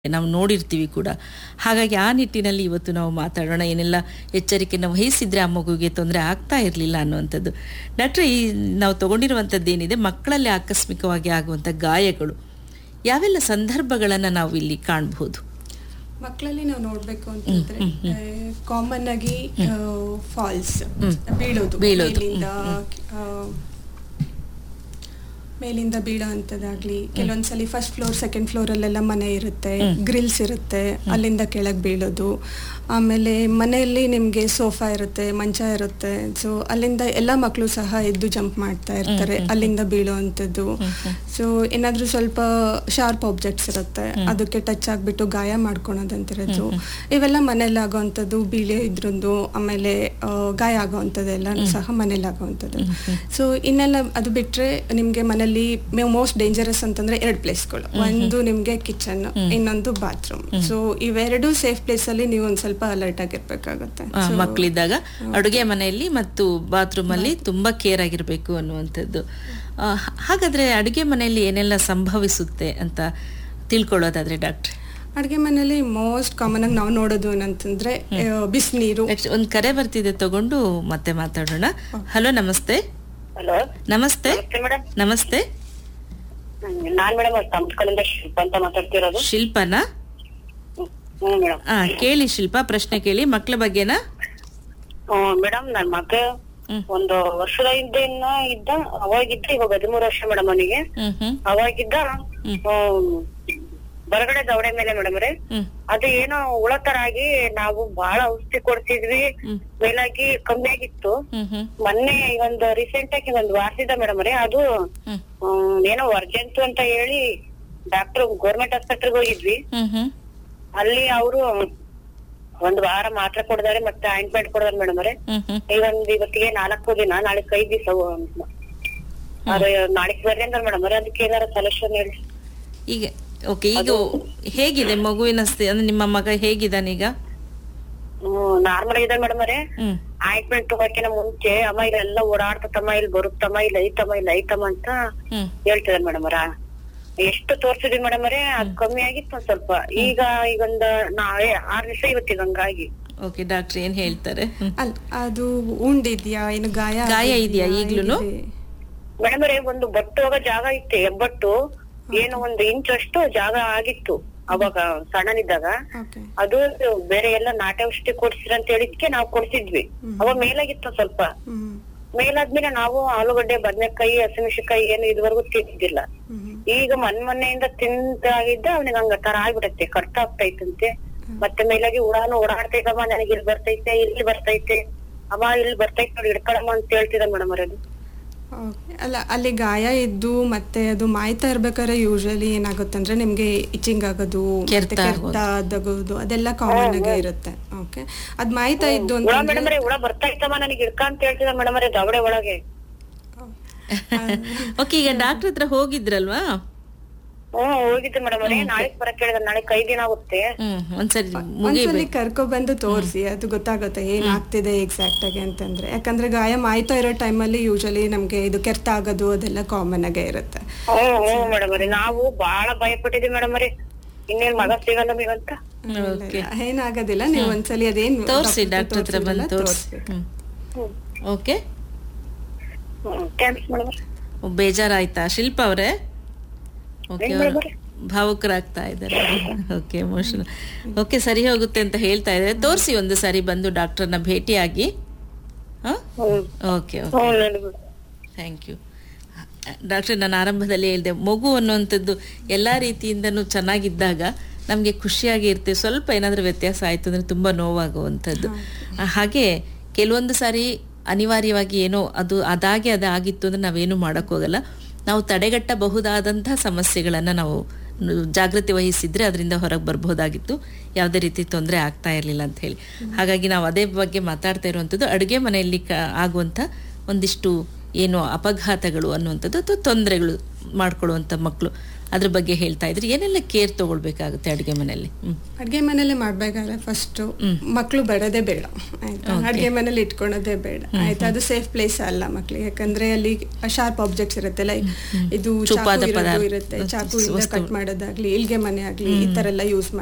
ನಾವು ನೋಡಿರ್ತೀವಿ ಕೂಡ ಹಾಗಾಗಿ ಆ ನಿಟ್ಟಿನಲ್ಲಿ ಇವತ್ತು ನಾವು ಮಾತಾಡೋಣ ಏನೆಲ್ಲ ಎಚ್ಚರಿಕೆಯನ್ನು ವಹಿಸಿದ್ರೆ ಆ ಮಗುವಿಗೆ ತೊಂದರೆ ಆಗ್ತಾ ಇರಲಿಲ್ಲ ಅನ್ನುವಂಥದ್ದು ಡಾಕ್ಟ್ರೆ ಈ ನಾವು ತಗೊಂಡಿರುವಂಥದ್ದು ಏನಿದೆ ಮಕ್ಕಳಲ್ಲಿ ಆಕಸ್ಮಿಕವಾಗಿ ಆಗುವಂಥ ಗಾಯಗಳು ಯಾವೆಲ್ಲ ಸಂದರ್ಭಗಳನ್ನು ನಾವು ಇಲ್ಲಿ ಕಾಣಬಹುದು ಮಕ್ಕಳಲ್ಲಿ ನಾವು ನೋಡ್ಬೇಕು ಅಂತಂದ್ರೆ ಕಾಮನ್ ಆಗಿ ಫಾಲ್ಸ್ ಬೀಳೋದು ಬೀಳೋದು. ಮೇಲಿಂದ ಆ, ಮೇಲಿಂದ ಬೀಳೋ ಅಂಥದ್ದಾಗ್ಲಿ ಕೆಲವೊಂದ್ಸಲಿ ಫಸ್ಟ್ ಫ್ಲೋರ್ ಸೆಕೆಂಡ್ ಫ್ಲೋರ್ ಅಲ್ಲೆಲ್ಲ ಮನೆ ಇರುತ್ತೆ ಗ್ರಿಲ್ಸ್ ಇರುತ್ತೆ ಅಲ್ಲಿಂದ ಕೆಳಗೆ ಬೀಳೋದು ಆಮೇಲೆ ಮನೆಯಲ್ಲಿ ನಿಮಗೆ ಸೋಫಾ ಇರುತ್ತೆ ಮಂಚ ಇರುತ್ತೆ ಸೊ ಅಲ್ಲಿಂದ ಎಲ್ಲ ಮಕ್ಕಳು ಸಹ ಎದ್ದು ಜಂಪ್ ಮಾಡ್ತಾ ಇರ್ತಾರೆ ಅಲ್ಲಿಂದ ಬೀಳೋ ಅಂಥದ್ದು ಸೊ ಏನಾದ್ರೂ ಸ್ವಲ್ಪ ಶಾರ್ಪ್ ಆಬ್ಜೆಕ್ಟ್ಸ್ ಇರುತ್ತೆ ಅದಕ್ಕೆ ಟಚ್ ಆಗ್ಬಿಟ್ಟು ಗಾಯ ಮಾಡ್ಕೊಳೋದಂತಿರೋದು ಇವೆಲ್ಲ ಮನೇಲಿ ಆಗೋವಂಥದ್ದು ಬೀಳೆ ಇದ್ರದ್ದು ಆಮೇಲೆ ಆ, ಗಾಯ ಆಗೋವಂಥದ್ದೆಲ್ಲ ಸಹ ಮನೇಲಿ ಆಗೋವಂಥದ್ದು ಸೊ ಇನ್ನೆಲ್ಲ ಅದು ಬಿಟ್ರೆ ನಿಮ್ಗೆ ಮನೇಲಿ ಮೋಸ್ಟ್ ಡೇಂಜರಸ್ ಅಂತಂದ್ರೆ ಎರಡು ಪ್ಲೇಸ್ಗಳು ಒಂದು ನಿಮ್ಗೆ ಕಿಚನ್ ಇನ್ನೊಂದು ಬಾತ್ರೂಮ್ ಸೊ ಇವೆರಡು ಸೇಫ್ ಪ್ಲೇಸ್ ಅಲ್ಲಿ ನೀವು ಒಂದ್ ಸ್ವಲ್ಪ ಅಲರ್ಟ್ ಆಗಿರ್ಬೇಕಾಗತ್ತೆ ಆ, So, ಮಕ್ಕಳಿದ್ದಾಗ ಅಡುಗೆ ಮನೆಯಲ್ಲಿ ಮತ್ತು ಬಾತ್ರೂಮಲ್ಲಿ ತುಂಬ ಕೇರ್ ಆಗಿರಬೇಕು ಅನ್ನುವಂಥದ್ದು ಆ, ಹಾಗಾದ್ರೆ ಅಡುಗೆ ಮನೆಯಲ್ಲಿ ಏನೆಲ್ಲ ಸಂಭವಿಸುತ್ತೆ ಅಂತ ತಿಳ್ಕೊಳ್ಳೋದಾದ್ರೆ ಡಾಕ್ಟ್ರೆ ಅಡ್ಗೆ ಮನೇಲಿ ಮೋಸ್ಟ್ ಕಾಮನ್ ಆಗಿ ನಾವು ನೋಡೋದು ಏನಂತಂದ್ರೆ ಬಿಸಿನೀರು ಒಂದು ಕರೆ ಬರ್ತಿದೆ ತಗೊಂಡು ಮತ್ತೆ ಮಾತಾಡೋಣ ಹಲೋ ನಮಸ್ತೆ ಹಲೋ ನಮಸ್ತೆ ನಮಸ್ತೆ ಮೇಡಮ್ ನಮಸ್ತೆ ನಾನ್ ಮೇಡಮ್ ಸಂಸ್ಕಲಿಂದ ಶಿಲ್ಪ ಅಂತ ಮಾತಾಡ್ತಿರೋದು ಶಿಲ್ಪನಾ ಹ್ಮ್ ಮೇಡಮ್ ಆ ಕೇಳಿ ಶಿಲ್ಪ ಪ್ರಶ್ನೆ ಕೇಳಿ ಮಕ್ಕಳ ಬಗ್ಗೆನಾ ಮೇಡಮ್ ನನ್ ಮಗ ಹ್ಮ್. ಒಂದು ವರ್ಷದ ಹಿಂದೆನ ಇದ್ದ ಅವಾಗಿದ್ದ ಇವಾಗ ಹದಿಮೂರು ವರ್ಷ ಮೇಡಮ್ ಅವನಿಗೆ ಹ್ಮ್ ಹ್ಮ್ ಅವಾಗಿದ್ದ ಹ್ಮ್. ಹ್ಮ್, ಹೊರಗಡೆ ದವಡೆ ಮೇಲೆ ಮೇಡಮ್ ರೇ ಹ್ಮ್ ಅದು ಏನೋ ಹುಳ ತರ ಆಗಿ ನಾವು ಬಹಳ ಔಷಧಿ ಕೊಡ್ತಿದ್ವಿ ಹ್ಮ್. ಮೇಲಾಗಿ ಕಮ್ಮಿ ಆಗಿತ್ತು ಹ್ಮ್ ಹ್ಮ್ ಮೊನ್ನೆ ಒಂದು ರೀಸೆಂಟ್ ಆಗಿ ಒಂದು ವಾರದಿಂದ ಮೇಡಮ್ ರೇ ಅದು ಹ್ಮ್ ಹ್ಮ್, ಏನೋ ವರ್ಜೆಂಟು ಅಂತ ಹೇಳಿ ಡಾಕ್ಟರ್ ಗೌರ್ಮೆಂಟ್ ಆಸ್ಪತ್ರೆಗೆ ಹೋಗಿದ್ವಿ ಹ್ಮ್ ಹ್ಮ್ ಅಲ್ಲಿ ಅವರು ಒಂದ್ ವಾರ ಮಾತ್ರ ಕೊಡಿದಾರೆ ಮತ್ತೆ ಆಯಿಂಟ್ಮೆಂಟ್ ಕೊಡಿದಾರೆ ಮೇಡಮ್ ಅವರೇ ಹ್ಮ್ ಹ್ಮ್ ಈಗ ಒಂದ್ ಇವತ್ತಿಗೆ ನಾಲ್ಕು ದಿನ ನಾಳೆ ಐದ್ ದಿವಸ ಅದು ನಾಳೆಗ್ ಬರ್ರಿ ಅಂದ್ರೆ ಮೇಡಮ್ ಅವರೇ ಅದಕ್ಕೆ ಏನಾರ ಸೊಲ್ಯೂಷನ್ ಹೇಳಿ ಈಗ ಓಕೆ ಈಗ ಹೇಗಿದೆ ಮಗುವಿನ ಸ್ಥಿ- ಅಂದ್ರೆ ನಿಮ್ಮ ಮಗ ಹೇಗಿದ್ದಾನೀಗ ನಾರ್ಮಲ್ ಇದೆ ಮೇಡಮ್ ಅವರೇ ಹ್ಮ್ ಆಯಿಂಟ್ಮೆಂಟ್ ತಗೋಕಿನ ಮುಂಚೆ ಅಮ್ಮ ಇಲ್ಲೆಲ್ಲ ಓಡಾಡ್ತಮ್ಮ ಇಲ್ಲಿ ಬರುತ್ತಮ್ಮ ಇಲ್ಲಿ ಐತಮ್ಮ ಇಲ್ಲಿ ಐತಮ್ಮ ಅಂತ ಹ್ಮ್ ಹೇಳ್ತಿದಾರೆ ಮೇಡಮ್ ಅವರ ಎಷ್ಟು ತೋರ್ಸಿದ್ವಿ ಮೇಡಮ್ ಅವರೇ ಅದ್ ಕಮ್ಮಿ ಆಗಿತ್ತು ಒಂದ್ ಸ್ವಲ್ಪ ಈಗ ಈಗ ಒಂದ್ ನಾಳೆ ಆರ್ ದಿವಸ ಇವತ್ತಿಗೆ ಹಂಗಾಗಿ ಓಕೆ ಡಾಕ್ಟರ್ ಏನ್ ಹೇಳ್ತಾರೆ ಹ್ಮ್. ಅಲ್ ಅದು ಉಂಡಿದ್ಯಾ ಏನು ಗಾಯ ಗಾಯ ಆಗಿದ್ಯಾ? ಇದೆಯಾ ಈಗ್ಲೂನು? ಹೇಗಿದೆ? ಮೇಡಮ್ ಅವರೇ ಒಂದು ಬಟ್ಟು ಹೋಗೋ ಜಾಗ ಇತ್ತು ಹೆಬ್ಬಟ್ಟು ಏನು ಒಂದು ಇಂಚ್ ಅಷ್ಟು ಜಾಗ ಆಗಿತ್ತು ಅವಾಗ ಸಣ್ಣನಿದ್ದಾಗ Okay. ಅದು ಬೇರೆ ಎಲ್ಲ ನಾಟಿ ಔಷಧಿ ಕೊಡ್ಸಿರ ಅಂತ ಹೇಳಿದ್ಕೆ ನಾವು ಕೊಡ್ಸಿದ್ವಿ ಅವಾಗ ಮೇಲಾಗಿತ್ತು ಸ್ವಲ್ಪ ಹ್ಮ್ ಮೇಲಾದ್ಮೇಲೆ ನಾವು ಆಲೂಗಡ್ಡೆ ಬದನೆಕಾಯಿ ಹಸಿಮೆಣಸಿನಕಾಯಿ ಏನು ಇದುವರೆಗೂ ತಿಂದಿದ್ದಿಲ್ಲ ಹ್ಮ್ ಈಗ ಮನ್ ಮೊನ್ನೆಯಿಂದ ತಿಂದಾಗಿದ್ದ ಅವನಿಗೆ ಹಂಗ ತರ ಆಗ್ಬಿಡತ್ತೆ ಕರ್ತ ಆಗ್ತೈತಂತೆ ಮತ್ತೆ ಮೇಲಾಗಿ ಉಡಾನು ಓಡಾಡ್ತೈತಮ್ಮ ನನಗೆ ಇಲ್ಲಿ ಬರ್ತೈತೆ ಇಲ್ಲಿ ಬರ್ತೈತೆ ಅಮ್ಮ ಇಲ್ಲಿ ಬರ್ತೈತೆ ನೋಡಿ ಹಿಡ್ಕೊಳಮ್ಮ ಅಂತ ಹೇಳ್ತಿದ ಮೇಡಮ್ ಅವ್ರದು Okay. ಅಲ್ಲ ಅಲ್ಲಿ ಗಾಯ ಇದ್ದು ಮತ್ತೆ ಅದು ಮಾಯ್ತಾ ಇರ್ಬೇಕಾದ್ರೆ ಯೂಶಲಿ ಏನಾಗುತ್ತೆ ಅಂದ್ರೆ ನಿಮ್ಗೆ ಇಚಿಂಗ್ ಆಗೋದು ಮತ್ತೆ ಕೆರೆತ ಕೆರೆತ ಆಗೋದು ಅದೆಲ್ಲ ಕಾಮನ್ ಆಗೇ ಇರುತ್ತೆ ಓಕೆ ಅದ್ ಮಾಯ್ತಾ ಇದ್ದು ಹುಳ ಅಂತಂದ್ರೆ ಮೇಡಮ್ ಹುಳ ಬರ್ತಾ ಇತ್ತಮ್ಮ ನನಗೆ ಹಿಡ್ಕ ಅಂತ ಹೇಳ್ತಿದ ಮೇಡಮ್ ಅವ್ರೆ ದವಡೆ ಒಳಗೆ ಓಕೆ ಈಗ ಡಾಕ್ಟರ್ ಹತ್ರ ಹೋಗಿದ್ರಲ್ವಾ ಹ್ಮ್ ಹೋಗಿದ್ದೆ ಮೇಡಮ್ ಅವ್ರೆ ನಾಳೆ ಬರಕ್ ಹೇಳಿದ್ರೆ ನಾಳೆ ಕೈ ದಿನ ಆಗುತ್ತೆ ಹ್ಮ್ ಒಂದ್ಸರಿ ಒಂದ್ಸಲಿ ಮುಗಿಬೇಕು ಕರ್ಕೊ ಬಂದು ತೋರಿಸಿ ಅದು ಗೊತ್ತಾಗುತ್ತೆ ಏನ್ ಆಗ್ತಿದೆ ಎಕ್ಸಾಕ್ಟ್ ಆಗಿ ಅಂತಂದ್ರೆ ಯಾಕಂದ್ರೆ ಗಾಯ ಮಾಯ್ತಾ ಇರೋ ಟೈಮಲ್ಲಿ ಯೂಶಲಿ ನಮ್ಗೆ ಇದು ಕೆರೆತ ಆಗೋದು ಅದೆಲ್ಲ ಕಾಮನ್ ಆಗೇ ಇರುತ್ತೆ ಹ್ಮ್ ಹ್ಮ್ ಮೇಡಮ್ ಅವ್ರೆ ನಾವು ಬಹಳ ಭಯ ಪಟ್ಟಿದ್ವಿ ಮೇಡಮ್ ಅವ್ರೆ ಇನ್ನೇನ್ ಮಗ ಸಿಗಲ್ಲ ನೀವಂತ Okay. ಏನಾಗೋದಿಲ್ಲ ನೀವು ಒಂದ್ಸಲಿ ಅದೇನ್ ತೋರಿಸಿ doctor ಡಾಕ್ಟರ್ ಹತ್ರ ಬಂದು ತೋರ್ಸಿದ್ರಲ್ಲ, ತೋರಿಸಿ ತೋರ್ಸ್ಬೇಕು. ಓಕೆ ಹ್ಮ್ ಥ್ಯಾಂಕ್ಸ್ ಮೇಡಮ್ ಬೇಜಾರಾಯ್ತಾ ಶಿಲ್ಪ ಅವರೇ ಓಕೆ ಏನ್ ಅವರು ಮಾಡ್ತಾರೆ? ಭಾವುಕರಾಗ್ತಾ ಇದ್ದಾರೆ ಓಕೆ ಎಮೋಷನಲ್ ಓಕೆ ಸರಿ ಹೋಗುತ್ತೆ ಅಂತ ಹೇಳ್ತಾ ಇದ್ದಾರೆ ತೋರಿಸಿ ಒಂದು ಸಾರಿ ಬಂದು ಡಾಕ್ಟರ್ನ ಭೇಟಿಯಾಗಿ ಹಾಂ ಹ್ಮ್ ಓಕೆ ಓಕೆ ಹ್ಮ್ ನಡ್ಬಿಡು. ಥ್ಯಾಂಕ್ ಯು ಡಾಕ್ಟರ್ ನಾನು ಆರಂಭದಲ್ಲಿ ಹೇಳಿದೆ ಮಗು ಅನ್ನುವಂಥದ್ದು ಎಲ್ಲ ರೀತಿಯಿಂದನೂ ಚೆನ್ನಾಗಿದ್ದಾಗ ನಮಗೆ ಖುಷಿಯಾಗಿ ಇರ್ತೀವಿ ಸ್ವಲ್ಪ ಏನಾದರೂ ವ್ಯತ್ಯಾಸ ಆಯಿತು ಅಂದರೆ ತುಂಬ ನೋವಾಗುವಂಥದ್ದು ಆ, ಹಾಗೆ ಕೆಲವೊಂದು ಸಾರಿ ಅನಿವಾರ್ಯವಾಗಿ ಏನೋ ಅದು ಅದಾಗೆ ಅದಾಗಿತ್ತು ಅಂದರೆ ನಾವೇನು ಮಾಡೋಕ್ಕೋಗಲ್ಲ ನಾವು ತಡೆಗಟ್ಟಬಹುದಾದಂಥ ಸಮಸ್ಯೆಗಳನ್ನು ನಾವು ನು- ಜಾಗೃತಿ ವಹಿಸಿದ್ರೆ ಅದರಿಂದ ಹೊರಗೆ ಬರ್ಬೋದಾಗಿತ್ತು ಯಾವುದೇ ರೀತಿ ತೊಂದರೆ ಆಗ್ತಾ ಇರಲಿಲ್ಲ ಅಂತ ಹೇಳಿ ಹಾಗಾಗಿ ನಾವು ಅದೇ ಬಗ್ಗೆ ಮಾತಾಡ್ತಾ ಇರುವಂಥದ್ದು ಅಡುಗೆ ಮನೆಯಲ್ಲಿ ಕ ಆಗುವಂಥ ಒಂದಿಷ್ಟು ಏನು ಅಪಘಾತಗಳು ಅನ್ನುವಂಥದ್ದು ಅಥವಾ ತೊಂದರೆಗಳು ಮಾಡ್ಕೊಳ್ಳುವಂಥ ಮಕ್ಕಳು ಅದ್ರ ಬಗ್ಗೆ ಹೇಳ್ತಾ ಇದ್ರಿ ಏನೆಲ್ಲ ಕೇರ್ ತಗೊಳ್ಬೇಕಾಗುತ್ತೆ ಅಡುಗೆ ಮನೆಯಲ್ಲಿ ಹ್ಮ್. ಅಡ್ಗೆ ಮನೇಲಿ ಮಾಡ್ಬೇಕಾದ್ರೆ ಫಸ್ಟ್ ಮಕ್ಳು ಬರೋದೇ ಬೇಡ ಆಯ್ತಾ ಅಡ್ಗೆ ಮನೇಲಿ ಇಟ್ಕೊಳೋದೇ ಬೇಡ ಆಯ್ತಾ ಅದು ಸೇಫ್ ಪ್ಲೇಸ್ ಅಲ್ಲ ಮಕ್ಳಿಗೆ ಯಾಕಂದ್ರೆ ಅಲ್ಲಿ ಶಾರ್ಪ್ ಆಬ್ಜೆಕ್ಟ್ಸ್ ಇರುತ್ತೆ ಲೈಕ್ ಇದು ಚಾಕು ಚೂಪಾದ ಇರೋದು ಪದಾರ್ಥ. ಇರುತ್ತೆ ಚಾಕು ಇಂದ ವಸ್ತು. ಕಟ್ ಮಾಡೋದಾಗ್ಲಿ ಇಲ್ಗೆ ಮನೆ ಆಗ್ಲಿ ಈ ತರ ಎಲ್ಲ ಯೂಸ್